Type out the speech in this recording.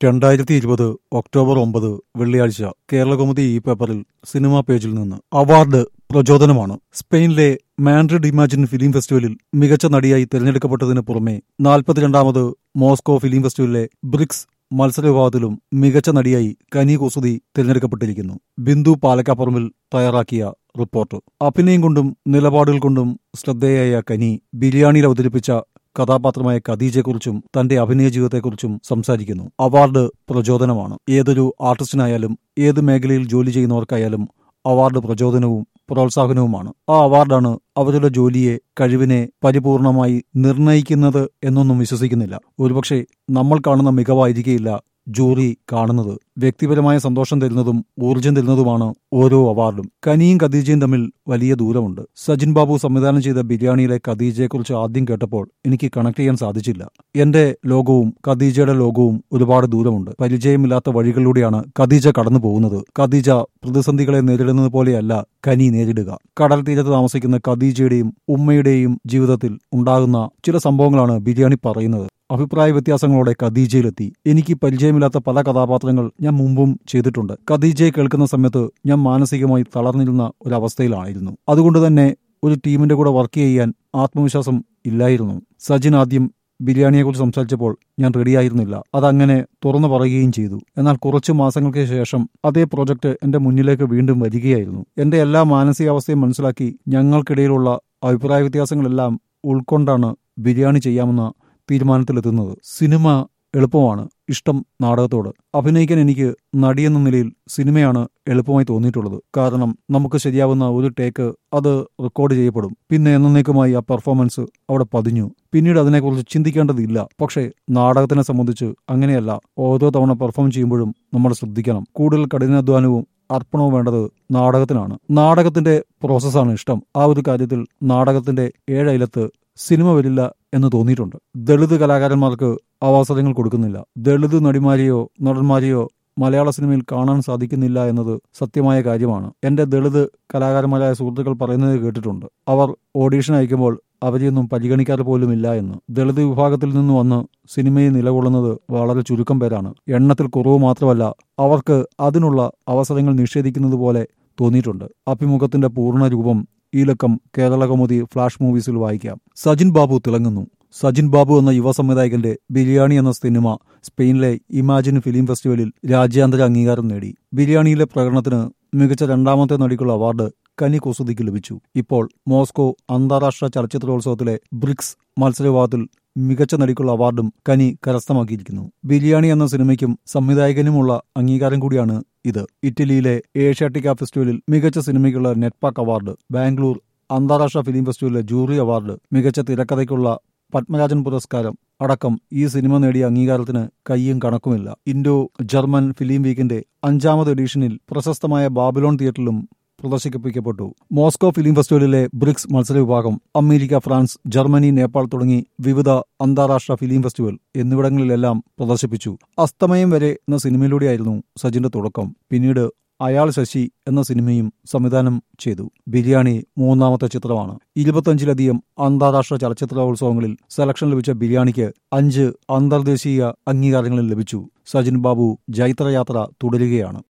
രണ്ടായിരത്തി ഇരുപത് ഒക്ടോബർ ഒമ്പത് വെള്ളിയാഴ്ച കേരളകൗമുദി ഈ പേപ്പറിൽ സിനിമാ പേജിൽ നിന്ന് അവാർഡ് പ്രചോദനമാണ് സ്പെയിനിലെ മാൻഡ്രിഡ് ഇമാജിൻ ഫിലിം ഫെസ്റ്റിവലിൽ മികച്ച നടിയായി തിരഞ്ഞെടുക്കപ്പെട്ടതിന് പുറമെ നാൽപ്പത്തിരണ്ടാമത് മോസ്കോ ഫിലിം ഫെസ്റ്റിവലിലെ ബ്രിക്സ് മത്സരവിഭാഗത്തിലും മികച്ച നടിയായി കനി കുസുതി തിരഞ്ഞെടുക്കപ്പെട്ടിരിക്കുന്നു ബിന്ദു പാലക്കാപ്പുറമിൽ തയ്യാറാക്കിയ റിപ്പോർട്ട് അഭിനയം കൊണ്ടും നിലപാടുകൾ കൊണ്ടും ശ്രദ്ധേയായ കനി ബിരിയാണിയിൽ അവതരിപ്പിച്ച കഥാപാത്രമായ ഖദീജയെക്കുറിച്ചും തന്റെ അഭിനയ ജീവിതത്തെക്കുറിച്ചും സംസാരിക്കുന്നു അവാർഡ് പ്രചോദനമാണ് ഏതൊരു ആർട്ടിസ്റ്റിനായാലും ഏത് മേഖലയിൽ ജോലി ചെയ്യുന്നവർക്കായാലും അവാർഡ് പ്രചോദനവും പ്രോത്സാഹനവുമാണ് ആ അവാർഡാണ് അവരുടെ ജോലിയെ കഴിവിനെ പരിപൂർണമായി നിർണയിക്കുന്നത് എന്നൊന്നും വിശ്വസിക്കുന്നില്ല ഒരുപക്ഷെ നമ്മൾ കാണുന്ന മികവായിരിക്കില്ല ജൂറി കാണുന്നത് വ്യക്തിപരമായ സന്തോഷം തരുന്നതും ഊർജം തരുന്നതുമാണ് ഓരോ അവാർഡും കനിയും ഖദീജയും തമ്മിൽ വലിയ ദൂരമുണ്ട് സജിൻ ബാബു സംവിധാനം ചെയ്ത ബിരിയാണിയിലെ ഖദീജയെക്കുറിച്ച് ആദ്യം കേട്ടപ്പോൾ എനിക്ക് കണക്ട് ചെയ്യാൻ സാധിച്ചില്ല എന്റെ ലോകവും ഖദീജയുടെ ലോകവും ഒരുപാട് ദൂരമുണ്ട് പരിചയമില്ലാത്ത വഴികളിലൂടെയാണ് ഖദീജ കടന്നു പോകുന്നത് ഖദീജ പ്രതിസന്ധികളെ നേരിടുന്നത് പോലെയല്ല കനി നേരിടുക കടൽ തീരത്ത് താമസിക്കുന്ന ഖദീജയുടെയും ഉമ്മയുടെയും ജീവിതത്തിൽ ഉണ്ടാകുന്ന ചില സംഭവങ്ങളാണ് ബിരിയാണി പറയുന്നത് അഭിപ്രായ വ്യത്യാസങ്ങളോടെ ഖദീജയിലെത്തി എനിക്ക് പരിചയമില്ലാത്ത പല കഥാപാത്രങ്ങൾ ഞാൻ മുമ്പും ചെയ്തിട്ടുണ്ട് ഖദീജയെ കേൾക്കുന്ന സമയത്ത് ഞാൻ മാനസികമായി തളർന്നിരുന്ന ഒരവസ്ഥയിലായിരുന്നു അതുകൊണ്ട് തന്നെ ഒരു ടീമിന്റെ കൂടെ വർക്ക് ചെയ്യാൻ ആത്മവിശ്വാസം ഇല്ലായിരുന്നു സജിൻ ആദ്യം ബിരിയാണിയെക്കുറിച്ച് സംസാരിച്ചപ്പോൾ ഞാൻ റെഡിയായിരുന്നില്ല അതങ്ങനെ തുറന്നു പറയുകയും ചെയ്തു എന്നാൽ കുറച്ച് മാസങ്ങൾക്ക് ശേഷം അതേ പ്രോജക്റ്റ് എന്റെ മുന്നിലേക്ക് വീണ്ടും വരികയായിരുന്നു എന്റെ എല്ലാ മാനസികാവസ്ഥയും മനസ്സിലാക്കി ഞങ്ങൾക്കിടയിലുള്ള അഭിപ്രായ വ്യത്യാസങ്ങളെല്ലാം ഉൾക്കൊണ്ടാണ് ബിരിയാണി ചെയ്യാമെന്ന തീരുമാനത്തിലെത്തുന്നത് സിനിമ എളുപ്പമാണ് ഇഷ്ടം നാടകത്തോട് അഭിനയിക്കാൻ എനിക്ക് നടിയെന്ന നിലയിൽ സിനിമയാണ് എളുപ്പമായി തോന്നിയിട്ടുള്ളത് കാരണം നമുക്ക് ശരിയാവുന്ന ഒരു ടേക്ക് അത് റെക്കോർഡ് ചെയ്യപ്പെടും പിന്നെ എന്നേക്കുമായി ആ പെർഫോമൻസ് അവിടെ പതിഞ്ഞു പിന്നീട് അതിനെക്കുറിച്ച് ചിന്തിക്കേണ്ടതില്ല പക്ഷേ നാടകത്തിനെ സംബന്ധിച്ച് അങ്ങനെയല്ല ഓരോ തവണ പെർഫോം ചെയ്യുമ്പോഴും നമ്മൾ ശ്രദ്ധിക്കണം കൂടുതൽ കഠിനാധ്വാനവും അർപ്പണവും വേണ്ടത് നാടകത്തിനാണ് നാടകത്തിന്റെ പ്രോസസ്സാണ് ഇഷ്ടം ആ ഒരു കാര്യത്തിൽ നാടകത്തിന്റെ ഏഴയിലത്ത് സിനിമ വരില്ല എന്ന് തോന്നിയിട്ടുണ്ട് ദളിത് കലാകാരന്മാർക്ക് അവസരങ്ങൾ കൊടുക്കുന്നില്ല ദളിത് നടിമാരെയോ നടന്മാരെയോ മലയാള സിനിമയിൽ കാണാൻ സാധിക്കുന്നില്ല എന്നത് സത്യമായ കാര്യമാണ് എന്റെ ദളിത് കലാകാരന്മാരായ സുഹൃത്തുക്കൾ പറയുന്നത് കേട്ടിട്ടുണ്ട് അവർ ഓഡീഷൻ അയക്കുമ്പോൾ അവരെയൊന്നും പരിഗണിക്കാറ് പോലുമില്ല എന്ന് ദളിത് വിഭാഗത്തിൽ നിന്ന് വന്ന് സിനിമയിൽ നിലകൊള്ളുന്നത് വളരെ ചുരുക്കം പേരാണ് എണ്ണത്തിൽ കുറവ് മാത്രമല്ല അവർക്ക് അതിനുള്ള അവസരങ്ങൾ നിഷേധിക്കുന്നത് പോലെ തോന്നിയിട്ടുണ്ട് അഭിമുഖത്തിന്റെ പൂർണ്ണ രൂപം ഈ ലക്കം കേരള കൗമുദി ഫ്ലാഷ് മൂവീസിൽ വായിക്കാം സജിൻ ബാബു തിളങ്ങുന്നു സജിൻ ബാബു എന്ന യുവ സംവിധായകന്റെ ബിരിയാണി എന്ന സിനിമ സ്പെയിനിലെ ഇമാജിൻ ഫിലിം ഫെസ്റ്റിവലിൽ രാജ്യാന്തര അംഗീകാരം നേടി ബിരിയാണിയിലെ പ്രകടനത്തിന് മികച്ച രണ്ടാമത്തെ നടിക്കുള്ള അവാർഡ് കനി കുസുതിക്ക് ലഭിച്ചു ഇപ്പോൾ മോസ്കോ അന്താരാഷ്ട്ര ചലച്ചിത്രോത്സവത്തിലെ ബ്രിക്സ് മത്സരവിഭാഗത്തിൽ മികച്ച നടിക്കുള്ള അവാർഡും കനി കരസ്ഥമാക്കിയിരിക്കുന്നു ബിരിയാണി എന്ന സിനിമയ്ക്കും സംവിധായകനുമുള്ള അംഗീകാരം കൂടിയാണ് ഇത് ഇറ്റലിയിലെ ഏഷ്യാട്ടിക്ക ഫെസ്റ്റിവലിൽ മികച്ച സിനിമയ്ക്കുള്ള നെറ്റ്പാക്ക് അവാർഡ് ബാംഗ്ലൂർ അന്താരാഷ്ട്ര ഫിലിം ഫെസ്റ്റിവലിലെ ജൂറി അവാർഡ് മികച്ച തിരക്കഥയ്ക്കുള്ള പത്മരാജൻ പുരസ്കാരം അടക്കം ഈ സിനിമ നേടിയ അംഗീകാരത്തിന് കയ്യും കണക്കുമില്ല ഇൻഡോ ജർമ്മൻ ഫിലിം വീക്കിന്റെ അഞ്ചാമത് എഡിഷനിൽ പ്രശസ്തമായ ബാബിലോൺ തിയേറ്ററിലും പ്രദർശിപ്പിക്കപ്പെട്ടു മോസ്കോ ഫിലിം ഫെസ്റ്റിവലിലെ ബ്രിക്സ് മത്സര വിഭാഗം അമേരിക്ക ഫ്രാൻസ് ജർമ്മനി നേപ്പാൾ തുടങ്ങി വിവിധ അന്താരാഷ്ട്ര ഫിലിം ഫെസ്റ്റിവൽ എന്നിവിടങ്ങളിലെല്ലാം പ്രദർശിപ്പിച്ചു അസ്തമയം വരെ എന്ന സിനിമയിലൂടെയായിരുന്നു സജിന്റെ തുടക്കം പിന്നീട് അയാൾ ശശി എന്ന സിനിമയും സംവിധാനം ചെയ്തു ബിരിയാണി മൂന്നാമത്തെ ചിത്രമാണ് ഇരുപത്തഞ്ചിലധികം അന്താരാഷ്ട്ര ചലച്ചിത്രോത്സവങ്ങളിൽ സെലക്ഷൻ ലഭിച്ച ബിരിയാണിക്ക് അഞ്ച് അന്തർദേശീയ അംഗീകാരങ്ങളും ലഭിച്ചു സജിൻ ബാബു ജൈത്രയാത്ര തുടരുകയാണ്